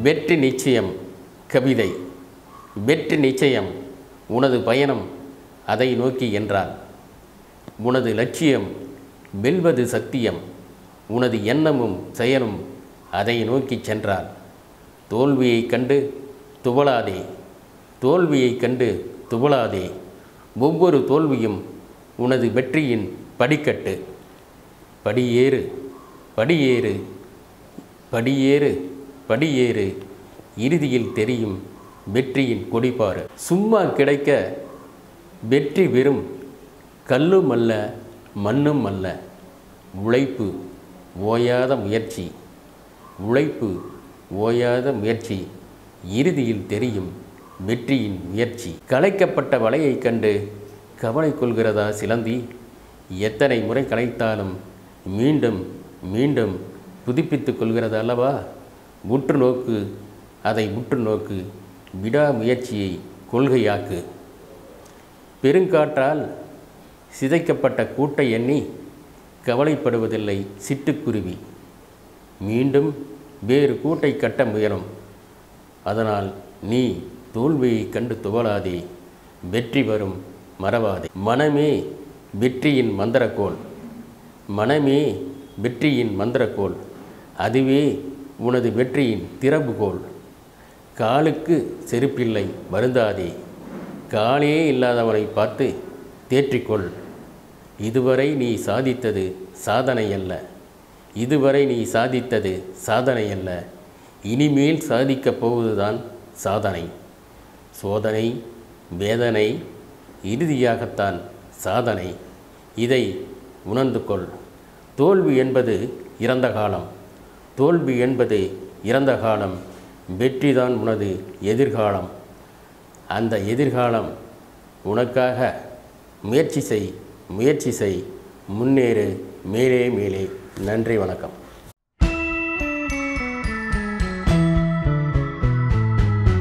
வெற்றி நிச்சயம் கவிதை வெற்றி நிச்சயம் உனது பயணம் அதை நோக்கி என்றால் உனது லட்சியம் வெல்வது சத்தியம் உனது எண்ணமும் செயலும் அதை நோக்கி சென்றால் தோல்வியைக் கண்டு துவளாதே தோல்வியைக் கண்டு துவளாதே ஒவ்வொரு தோல்வியும் உனது வெற்றியின் படிக்கட்டு படியேறு படியேறு படியேறு படியேறு இறுதியில் தெரியும் வெற்றியின் கொடிபாறு சும்மா கிடைக்க வெற்றி வெறும் கல்லும் அல்ல மண்ணும் அல்ல உழைப்பு ஓயாத முயற்சி உழைப்பு ஓயாத முயற்சி இறுதியில் தெரியும் வெற்றியின் முயற்சி கலைக்கப்பட்ட வலையைக் கண்டு கவலை கொள்கிறதா சிலந்தி எத்தனை முறை கலைத்தாலும் மீண்டும் மீண்டும் புதுப்பித்துக் கொள்கிறது அல்லவா உற்று நோக்கு அதை உற்று நோக்கு விடாமுயற்சியை கொள்கையாக்கு பெருங்காற்றால் சிதைக்கப்பட்ட கூட்டை எண்ணி கவலைப்படுவதில்லை சிட்டுக்குருவி மீண்டும் வேறு கூட்டை கட்ட முயலும் அதனால் நீ தோல்வியை கண்டு துவளாதே வெற்றி வரும் மறவாதே மனமே வெற்றியின் மந்திரக்கோள் மனமே வெற்றியின் மந்திரக்கோள் அதுவே உனது வெற்றியின் திறவுகோல் காலுக்கு செருப்பில்லை வருந்தாதே காலே இல்லாதவனை பார்த்து தேற்றிக்கொள் இதுவரை நீ சாதித்தது சாதனை அல்ல இதுவரை நீ சாதித்தது சாதனை அல்ல இனிமேல் சாதிக்கப் போவதுதான் சாதனை சோதனை வேதனை இறுதியாகத்தான் சாதனை இதை உணர்ந்து கொள் தோல்வி என்பது இறந்த காலம் தோல்வி என்பது இறந்த காலம் வெற்றிதான் உனது எதிர்காலம் அந்த எதிர்காலம் உனக்காக முயற்சி செய் முயற்சி செய் முன்னேறு மேலே மேலே நன்றி வணக்கம்